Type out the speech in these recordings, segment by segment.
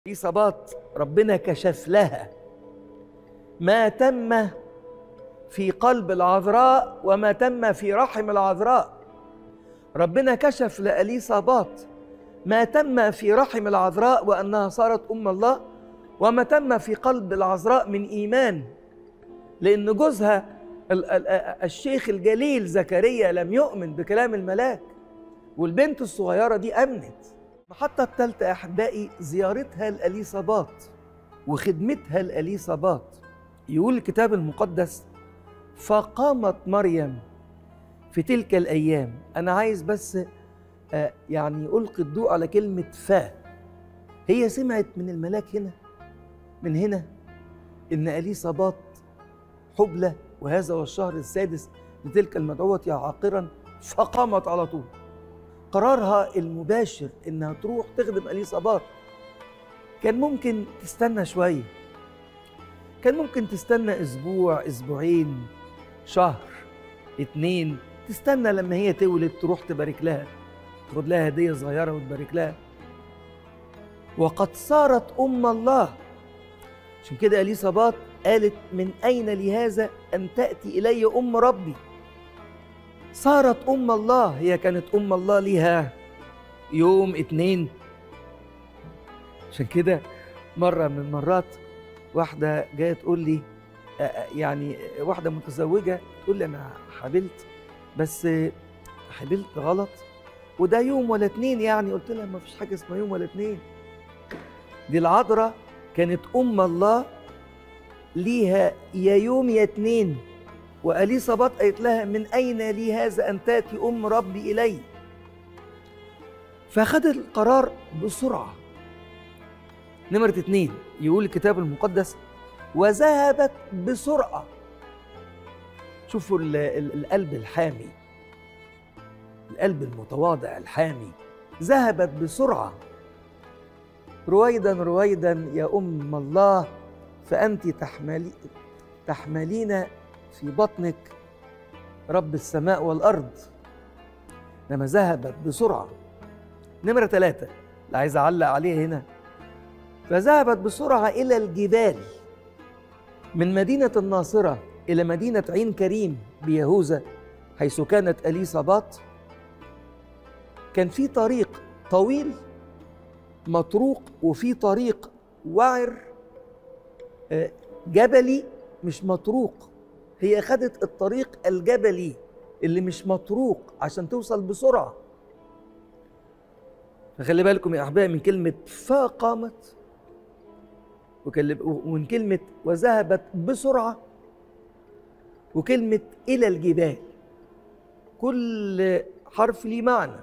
إصابات ربنا كشف لها ما تم في قلب العذراء وما تم في رحم العذراء ربنا كشف لأليصابات ما تم في رحم العذراء وأنها صارت أم الله وما تم في قلب العذراء من إيمان لأن جوزها ال- ال- الشيخ الجليل زكريا لم يؤمن بكلام الملاك والبنت الصغيرة دي أمنت المحطة الثالثة يا أحبائي زيارتها لأليصابات وخدمتها لأليصابات يقول الكتاب المقدس فقامت مريم في تلك الأيام أنا عايز بس آه، يعني ألقي الضوء على كلمة فا هي سمعت من الملاك هنا من هنا إن أليصابات حبلى وهذا هو الشهر السادس لتلك المدعوة عاقرا فقامت على طول قرارها المباشر انها تروح تخدم اليصابات كان ممكن تستنى شويه كان ممكن تستنى اسبوع اسبوعين شهر اتنين تستنى لما هي تولد تروح تبارك لها تاخد لها هديه صغيره وتبارك لها وقد صارت ام الله عشان كده اليصابات قالت من اين لهذا ان تاتي الي ام ربي صارت أم الله هي كانت أم الله ليها يوم اتنين عشان كده مرة من المرات واحدة جاية تقول لي آه، آه، يعني واحدة متزوجة تقول لي أنا حبلت بس آه، حبلت غلط وده يوم ولا اتنين يعني قلت لها ما فيش حاجة اسمها يوم ولا اتنين دي العذراء كانت أم الله ليها يا يوم يا اتنين وأليصابات قالت لها من أين لي هذا أن تأتي أم ربي إلي فأخذت القرار بسرعة نمرة اتنين يقول الكتاب المقدس وذهبت بسرعة شوفوا ال- ال- القلب الحامي القلب المتواضع الحامي ذهبت بسرعة رويدا رويدا يا أم الله فأنت تحملي تحملين في بطنك رب السماء والأرض لما ذهبت بسرعة نمرة ثلاثة اللي عايز أعلق عليها هنا فذهبت بسرعة إلى الجبال من مدينة الناصرة إلى مدينة عين كريم بيهوذا حيث كانت أليصابات كان في طريق طويل مطروق وفي طريق وعر آه، جبلي مش مطروق هي خدت الطريق الجبلي اللي مش مطروق عشان توصل بسرعة فخلي بالكم يا أحبائي من كلمة فقامت وكل- ومن كلمة وذهبت بسرعة وكلمة إلى الجبال كل حرف ليه معنى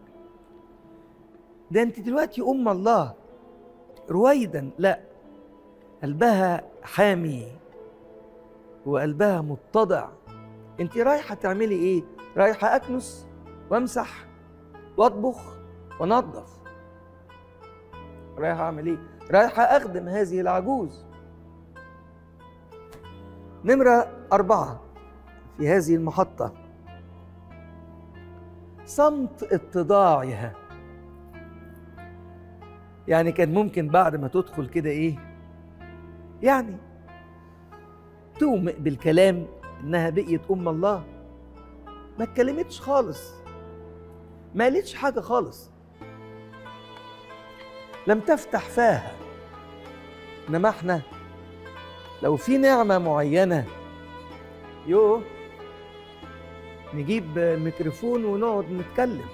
ده أنت دلوقتي أم الله رويدا لا قلبها حامي وقلبها متضع انت رايحه تعملي ايه رايحه اكنس وامسح واطبخ وانظف رايحه اعمل ايه رايحه اخدم هذه العجوز نمره اربعه في هذه المحطه صمت اتضاعها يعني كان ممكن بعد ما تدخل كده ايه يعني تومئ بالكلام انها بقيت ام الله ما اتكلمتش خالص ما قالتش حاجه خالص لم تفتح فاها انما احنا لو في نعمه معينه يو نجيب ميكروفون ونقعد نتكلم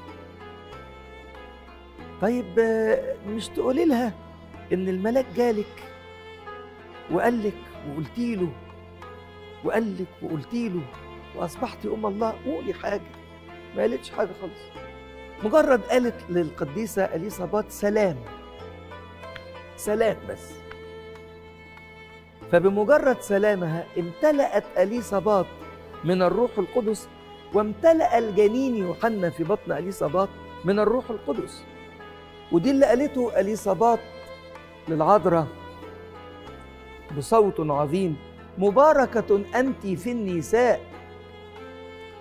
طيب آه، مش تقولي لها ان الملاك جالك وقال لك وقلتي له وقال لك وقلتي له واصبحتي ام الله قولي حاجه ما قالتش حاجه خالص مجرد قالت للقديسه اليصابات سلام سلام بس فبمجرد سلامها امتلأت اليصابات من الروح القدس وامتلأ الجنين يوحنا في بطن اليصابات من الروح القدس ودي اللي قالته اليصابات للعذراء بصوت عظيم مباركة أنت في النساء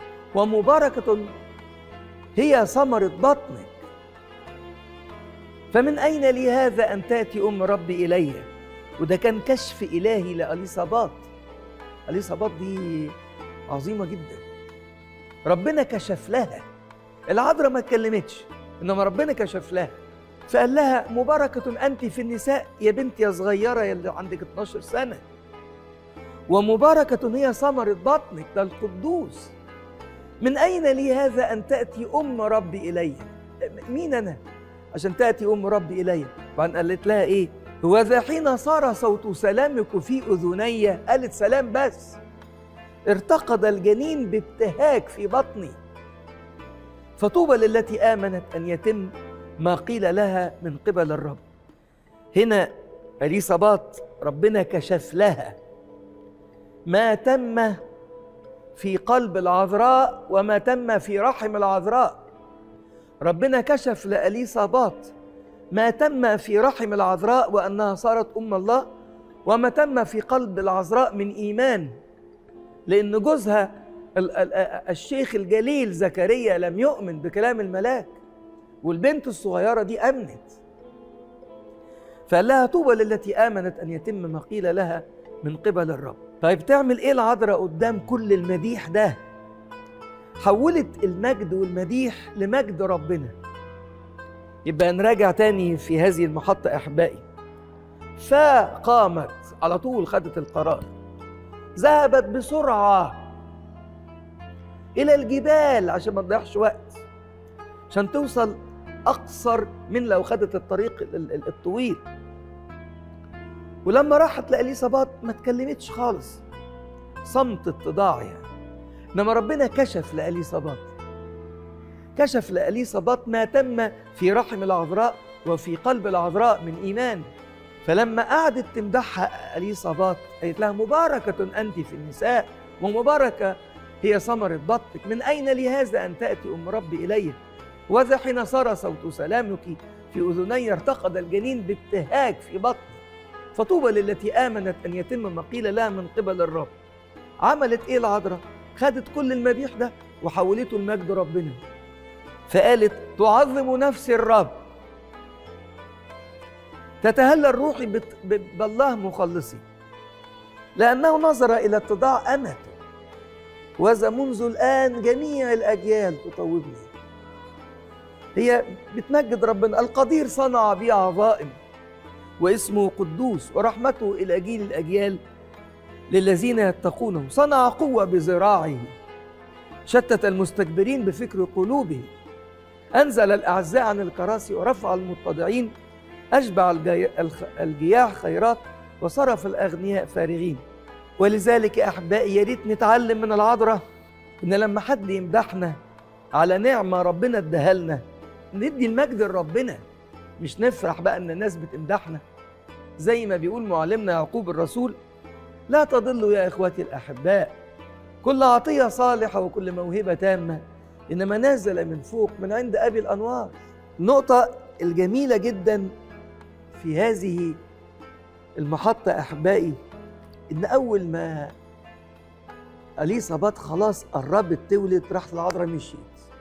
ومباركة هي ثمرة بطنك فمن أين لي هذا أن تأتي أم ربي إلي وده كان كشف إلهي لأليصابات أليصابات دي عظيمة جدا ربنا كشف لها العذراء ما اتكلمتش إنما ربنا كشف لها فقال لها مباركة أنت في النساء يا بنتي يا صغيرة يا اللي عندك 12 سنة ومباركة هي ثمرة بطنك ده القدوس من أين لي هذا أن تأتي أم ربي إلي مين أنا عشان تأتي أم ربي إلي وبعدين قالت لها إيه هو ذا حين صار صوت سلامك في أذني قالت سلام بس ارتقد الجنين بابتهاج في بطني فطوبى للتي آمنت أن يتم ما قيل لها من قبل الرب هنا اليصابات ربنا كشف لها ما تم في قلب العذراء وما تم في رحم العذراء ربنا كشف لأليصابات ما تم في رحم العذراء وأنها صارت أم الله وما تم في قلب العذراء من إيمان لأن جوزها الشيخ الجليل زكريا لم يؤمن بكلام الملاك والبنت الصغيرة دي أمنت فقال لها طوبى للتي آمنت أن يتم ما قيل لها من قبل الرب طيب تعمل إيه العذراء قدام كل المديح ده حولت المجد والمديح لمجد ربنا يبقى نراجع تاني في هذه المحطة أحبائي فقامت على طول خدت القرار ذهبت بسرعة إلى الجبال عشان ما تضيعش وقت عشان توصل أقصر من لو خدت الطريق الطويل ولما راحت لأليصابات ما اتكلمتش خالص صمت اتضاع يعني انما ربنا كشف لأليصابات كشف لأليصابات ما تم في رحم العذراء وفي قلب العذراء من إيمان فلما قعدت تمدحها أليصابات قالت لها مباركة أنت في النساء ومباركة هي ثمرة بطنك من أين لي هذا أن تأتي أم ربي إلي وذا حين صار صوت سلامك في أذني ارتقد الجنين بابتهاج في بطني فطوبى للتي آمنت أن يتم ما قيل لها من قبل الرب عملت إيه العذراء؟ خدت كل المديح ده وحولته لمجد ربنا فقالت تعظم نفسي الرب تتهلى الروح بالله مخلصي لأنه نظر إلى اتضاع أمته وذا منذ الآن جميع الأجيال تطوبني هي بتمجد ربنا القدير صنع بي عظائم واسمه قدوس ورحمته إلى جيل الأجيال للذين يتقونه صنع قوة بذراعه شتت المستكبرين بفكر قلوبه أنزل الأعزاء عن الكراسي ورفع المتضعين أشبع الجياع خيرات وصرف الأغنياء فارغين ولذلك يا أحبائي يا ريت نتعلم من العذراء إن لما حد يمدحنا على نعمة ربنا اداها لنا ندي المجد لربنا مش نفرح بقى إن الناس بتمدحنا زي ما بيقول معلمنا يعقوب الرسول لا تضلوا يا إخوتي الأحباء كل عطية صالحة وكل موهبة تامة إنما نازل من فوق من عند أبي الأنوار النقطة الجميلة جدا في هذه المحطة أحبائي إن أول ما أليصابات خلاص قربت تولد راحت العذراء مشيت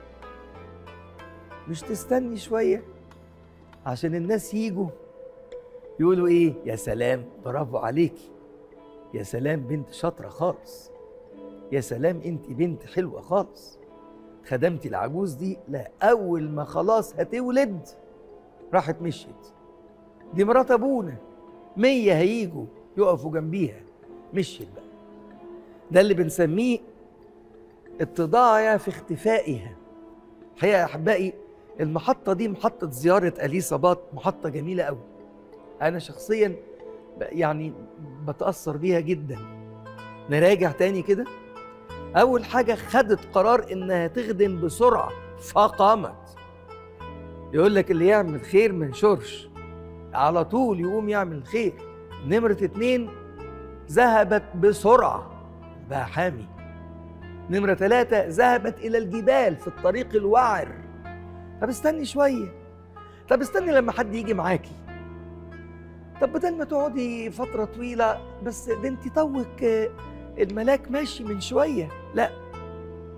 مش تستني شوية عشان الناس يجوا يقولوا إيه يا سلام برافو عليكي يا سلام بنت شاطرة خالص يا سلام انت بنت حلوة خالص خدمتي العجوز دي لا أول ما خلاص هتولد راحت مشيت دي مرات أبونا مية هيجوا يقفوا جنبيها مشيت بقى ده اللي بنسميه اتضاعها في اختفائها الحقيقة يا أحبائي المحطة دي محطة زيارة أليصابات محطة جميلة قوي أنا شخصيا يعني بتأثر بيها جدا نراجع تاني كده أول حاجة خدت قرار إنها تخدم بسرعة فقامت يقول لك اللي يعمل خير ما ينشرش على طول يقوم يعمل الخير نمرة اتنين ذهبت بسرعة بقى حامي نمرة ثلاثة ذهبت إلى الجبال في الطريق الوعر طب استني شوية طب استني لما حد يجي معاكي طب بدل ما تقعدي فترة طويلة بس ده انت توك الملاك ماشي من شوية لا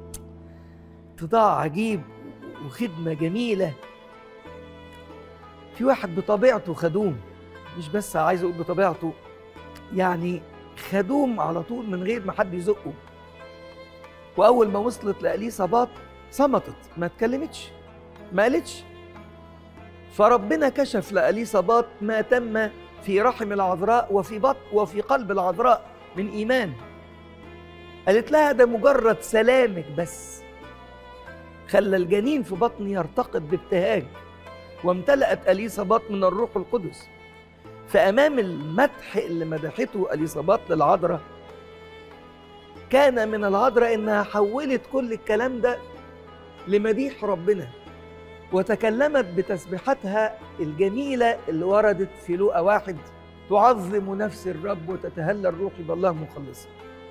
اتضاع عجيب وخدمة جميلة في واحد بطبيعته خدوم مش بس عايز اقول بطبيعته يعني خدوم على طول من غير ما حد يزقه واول ما وصلت لاليصابات صمتت ما اتكلمتش ما قالتش فربنا كشف لاليصابات ما تم في رحم العذراء وفي بط وفي قلب العذراء من ايمان قالت لها ده مجرد سلامك بس خلى الجنين في بطني يرتقد بابتهاج وامتلأت أليصابات من الروح القدس فأمام المدح اللي مدحته أليصابات للعذراء كان من العذراء إنها حولت كل الكلام ده لمديح ربنا وتكلمت بتسبيحاتها الجميلة اللي وردت في لوقا واحد تعظم نفس الرب وتتهلل روحي بالله مخلصا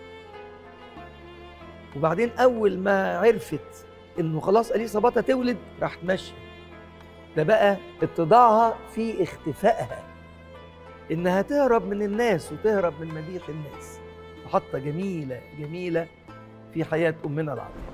وبعدين أول ما عرفت إنه خلاص أليصابات هتولد راحت ماشية ده بقى اتضاعها في اختفائها إنها تهرب من الناس وتهرب من مديح الناس محطة جميلة جميلة في حياة أمنا العذراء